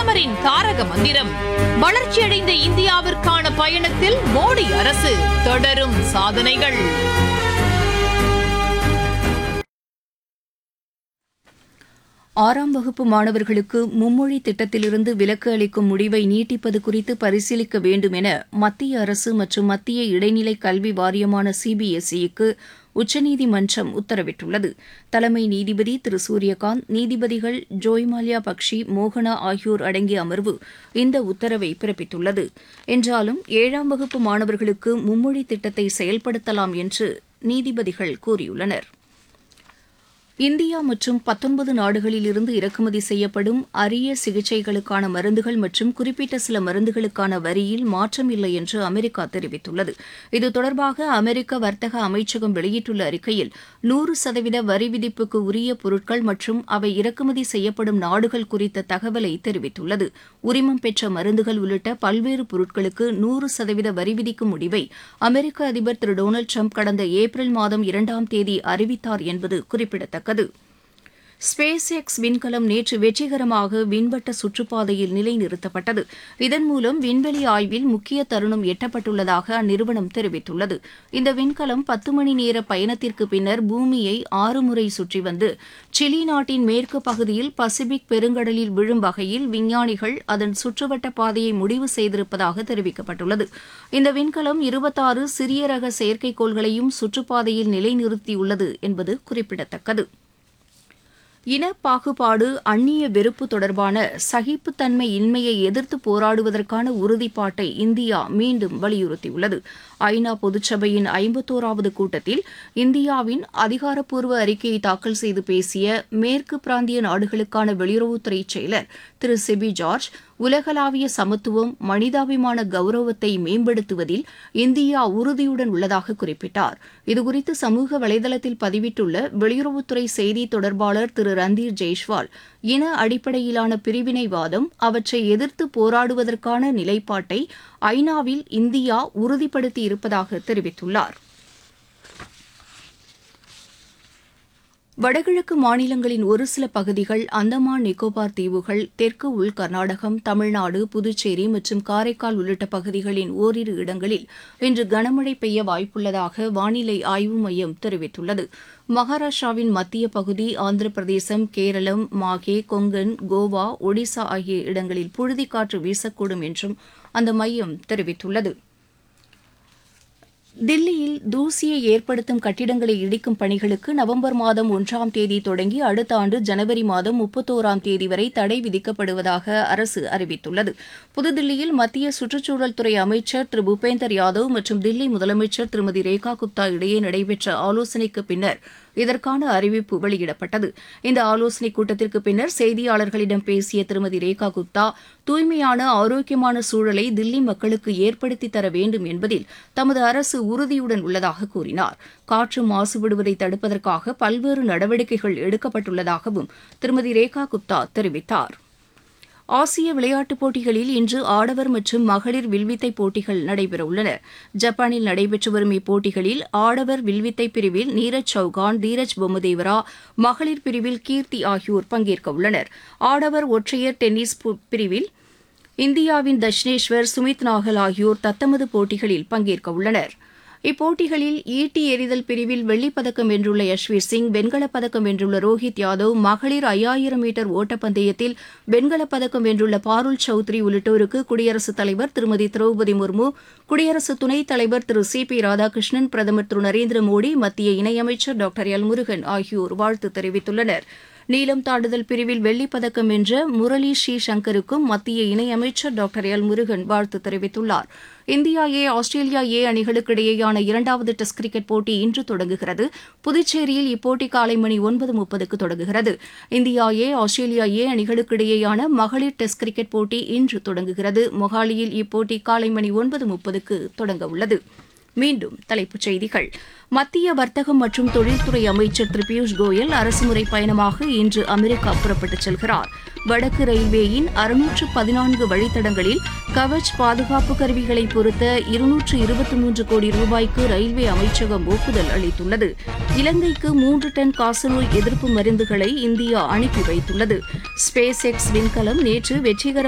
பிரதமரின் தாரக மந்திரம் வளர்ச்சியடைந்த இந்தியாவிற்கான பயணத்தில் மோடி அரசு தொடரும் சாதனைகள் ஆறாம் வகுப்பு மாணவர்களுக்கு மும்மொழி திட்டத்திலிருந்து விலக்கு அளிக்கும் முடிவை நீட்டிப்பது குறித்து பரிசீலிக்க வேண்டும் என மத்திய அரசு மற்றும் மத்திய இடைநிலை கல்வி வாரியமான சிபிஎஸ்இக்கு உச்சநீதிமன்றம் உத்தரவிட்டுள்ளது தலைமை நீதிபதி திரு சூரியகாந்த் நீதிபதிகள் ஜோய்மால்யா பக்ஷி மோகனா ஆகியோர் அடங்கிய அமர்வு இந்த உத்தரவை பிறப்பித்துள்ளது என்றாலும் ஏழாம் வகுப்பு மாணவர்களுக்கு மும்மொழி திட்டத்தை செயல்படுத்தலாம் என்று நீதிபதிகள் கூறியுள்ளனர் இந்தியா மற்றும் பத்தொன்பது நாடுகளில் இருந்து இறக்குமதி செய்யப்படும் அரிய சிகிச்சைகளுக்கான மருந்துகள் மற்றும் குறிப்பிட்ட சில மருந்துகளுக்கான வரியில் மாற்றம் இல்லை என்று அமெரிக்கா தெரிவித்துள்ளது இது தொடர்பாக அமெரிக்க வர்த்தக அமைச்சகம் வெளியிட்டுள்ள அறிக்கையில் நூறு சதவீத வரி விதிப்புக்கு உரிய பொருட்கள் மற்றும் அவை இறக்குமதி செய்யப்படும் நாடுகள் குறித்த தகவலை தெரிவித்துள்ளது உரிமம் பெற்ற மருந்துகள் உள்ளிட்ட பல்வேறு பொருட்களுக்கு நூறு சதவீத வரி விதிக்கும் முடிவை அமெரிக்க அதிபர் திரு டொனால்டு ட்ரம்ப் கடந்த ஏப்ரல் மாதம் இரண்டாம் தேதி அறிவித்தார் என்பது குறிப்பிடத்தக்கது ஸ்பேஸ் எக்ஸ் விண்கலம் நேற்று வெற்றிகரமாக விண்வட்ட சுற்றுப்பாதையில் நிலைநிறுத்தப்பட்டது இதன் மூலம் விண்வெளி ஆய்வில் முக்கிய தருணம் எட்டப்பட்டுள்ளதாக அந்நிறுவனம் தெரிவித்துள்ளது இந்த விண்கலம் பத்து மணி நேர பயணத்திற்கு பின்னர் பூமியை ஆறு முறை சுற்றி வந்து சிலி நாட்டின் மேற்கு பகுதியில் பசிபிக் பெருங்கடலில் விழும் வகையில் விஞ்ஞானிகள் அதன் சுற்றுவட்ட பாதையை முடிவு செய்திருப்பதாக தெரிவிக்கப்பட்டுள்ளது இந்த விண்கலம் இருபத்தாறு சிறிய ரக செயற்கைக்கோள்களையும் சுற்றுப்பாதையில் நிலைநிறுத்தியுள்ளது என்பது குறிப்பிடத்தக்கது இன பாகுபாடு அந்நிய வெறுப்பு தொடர்பான சகிப்புத்தன்மை இன்மையை எதிர்த்து போராடுவதற்கான உறுதிப்பாட்டை இந்தியா மீண்டும் வலியுறுத்தியுள்ளது ஐநா பொதுச்சபையின் ஐம்பத்தோராவது கூட்டத்தில் இந்தியாவின் அதிகாரப்பூர்வ அறிக்கையை தாக்கல் செய்து பேசிய மேற்கு பிராந்திய நாடுகளுக்கான வெளியுறவுத்துறை செயலர் திரு சிபி ஜார்ஜ் உலகளாவிய சமத்துவம் மனிதாபிமான கௌரவத்தை மேம்படுத்துவதில் இந்தியா உறுதியுடன் உள்ளதாக குறிப்பிட்டார் இதுகுறித்து சமூக வலைதளத்தில் பதிவிட்டுள்ள வெளியுறவுத்துறை செய்தி தொடர்பாளர் திரு ரந்தீர் ஜெய்ஷ்வால் இன அடிப்படையிலான பிரிவினைவாதம் அவற்றை எதிர்த்து போராடுவதற்கான நிலைப்பாட்டை ஐநாவில் இந்தியா உறுதிப்படுத்தி இருப்பதாக தெரிவித்துள்ளார் வடகிழக்கு மாநிலங்களின் ஒரு சில பகுதிகள் அந்தமான் நிக்கோபார் தீவுகள் தெற்கு உள் கர்நாடகம் தமிழ்நாடு புதுச்சேரி மற்றும் காரைக்கால் உள்ளிட்ட பகுதிகளின் ஓரிரு இடங்களில் இன்று கனமழை பெய்ய வாய்ப்புள்ளதாக வானிலை ஆய்வு மையம் தெரிவித்துள்ளது மகாராஷ்டிராவின் மத்திய பகுதி ஆந்திர பிரதேசம் கேரளம் மாகே கொங்கன் கோவா ஒடிசா ஆகிய இடங்களில் புழுதிக்காற்று வீசக்கூடும் என்றும் அந்த மையம் தெரிவித்துள்ளது தில்லியில் தூசியை ஏற்படுத்தும் கட்டிடங்களை இடிக்கும் பணிகளுக்கு நவம்பர் மாதம் ஒன்றாம் தேதி தொடங்கி அடுத்த ஆண்டு ஜனவரி மாதம் முப்பத்தோராம் தேதி வரை தடை விதிக்கப்படுவதாக அரசு அறிவித்துள்ளது புதுதில்லியில் மத்திய சுற்றுச்சூழல் துறை அமைச்சர் திரு பூபேந்தர் யாதவ் மற்றும் தில்லி முதலமைச்சர் திருமதி ரேகா குப்தா இடையே நடைபெற்ற ஆலோசனைக்கு பின்னர் இதற்கான அறிவிப்பு வெளியிடப்பட்டது இந்த ஆலோசனைக் கூட்டத்திற்கு பின்னர் செய்தியாளர்களிடம் பேசிய திருமதி ரேகா குப்தா தூய்மையான ஆரோக்கியமான சூழலை தில்லி மக்களுக்கு ஏற்படுத்தி தர வேண்டும் என்பதில் தமது அரசு உறுதியுடன் உள்ளதாக கூறினார் காற்று மாசுபடுவதை தடுப்பதற்காக பல்வேறு நடவடிக்கைகள் எடுக்கப்பட்டுள்ளதாகவும் திருமதி ரேகா குப்தா தெரிவித்தார் ஆசிய விளையாட்டுப் போட்டிகளில் இன்று ஆடவர் மற்றும் மகளிர் வில்வித்தை போட்டிகள் நடைபெறவுள்ளன ஜப்பானில் நடைபெற்று வரும் இப்போட்டிகளில் ஆடவர் வில்வித்தை பிரிவில் நீரஜ் சௌகான் தீரஜ் பொம்மதேவரா மகளிர் பிரிவில் கீர்த்தி ஆகியோர் பங்கேற்க உள்ளனர் ஆடவர் ஒற்றையர் டென்னிஸ் பிரிவில் இந்தியாவின் தஷ்னேஸ்வர் சுமித் நாகல் ஆகியோர் தத்தமது போட்டிகளில் பங்கேற்க உள்ளனர் இப்போட்டிகளில் ஈட்டி எறிதல் பிரிவில் வெள்ளிப்பதக்கம் வென்றுள்ள யஷ்வீர் சிங் வெண்கலப் பதக்கம் வென்றுள்ள ரோஹித் யாதவ் மகளிர் ஐயாயிரம் மீட்டர் ஓட்டப்பந்தயத்தில் வெண்கலப் பதக்கம் வென்றுள்ள பாருல் சௌத்ரி உள்ளிட்டோருக்கு குடியரசுத் தலைவர் திருமதி திரௌபதி முர்மு குடியரசு துணைத் தலைவர் திரு சி பி ராதாகிருஷ்ணன் பிரதமர் திரு நரேந்திர மோடி மத்திய இணையமைச்சர் டாக்டர் எல் முருகன் ஆகியோர் வாழ்த்து தெரிவித்துள்ளனர் நீளம் தாண்டுதல் பிரிவில் வெள்ளிப் பதக்கம் வென்ற முரளி ஸ்ரீ சங்கருக்கும் மத்திய இணையமைச்சர் டாக்டர் எல் முருகன் வாழ்த்து தெரிவித்துள்ளார் இந்தியா ஏ ஆஸ்திரேலியா ஏ அணிகளுக்கு இடையேயான இரண்டாவது டெஸ்ட் கிரிக்கெட் போட்டி இன்று தொடங்குகிறது புதுச்சேரியில் இப்போட்டி காலை மணி ஒன்பது முப்பதுக்கு தொடங்குகிறது இந்தியா ஏ ஆஸ்திரேலியா ஏ அணிகளுக்கு இடையேயான மகளிர் டெஸ்ட் கிரிக்கெட் போட்டி இன்று தொடங்குகிறது மொஹாலியில் இப்போட்டி காலை மணி ஒன்பது முப்பதுக்கு தொடங்க உள்ளது மீண்டும் தலைப்புச் செய்திகள் மத்திய வர்த்தகம் மற்றும் தொழில்துறை அமைச்சர் திரு பியூஷ் கோயல் அரசுமுறை பயணமாக இன்று அமெரிக்கா புறப்பட்டுச் செல்கிறார் வடக்கு ரயில்வேயின் அறுநூற்று பதினான்கு வழித்தடங்களில் கவச் பாதுகாப்பு கருவிகளை பொருத்த இருநூற்று இருபத்தி மூன்று கோடி ரூபாய்க்கு ரயில்வே அமைச்சகம் ஒப்புதல் அளித்துள்ளது இலங்கைக்கு மூன்று டன் காசநோய் எதிர்ப்பு மருந்துகளை இந்தியா அனுப்பி வைத்துள்ளது ஸ்பேஸ் எக்ஸ் விண்கலம் நேற்று வெற்றிகரமாக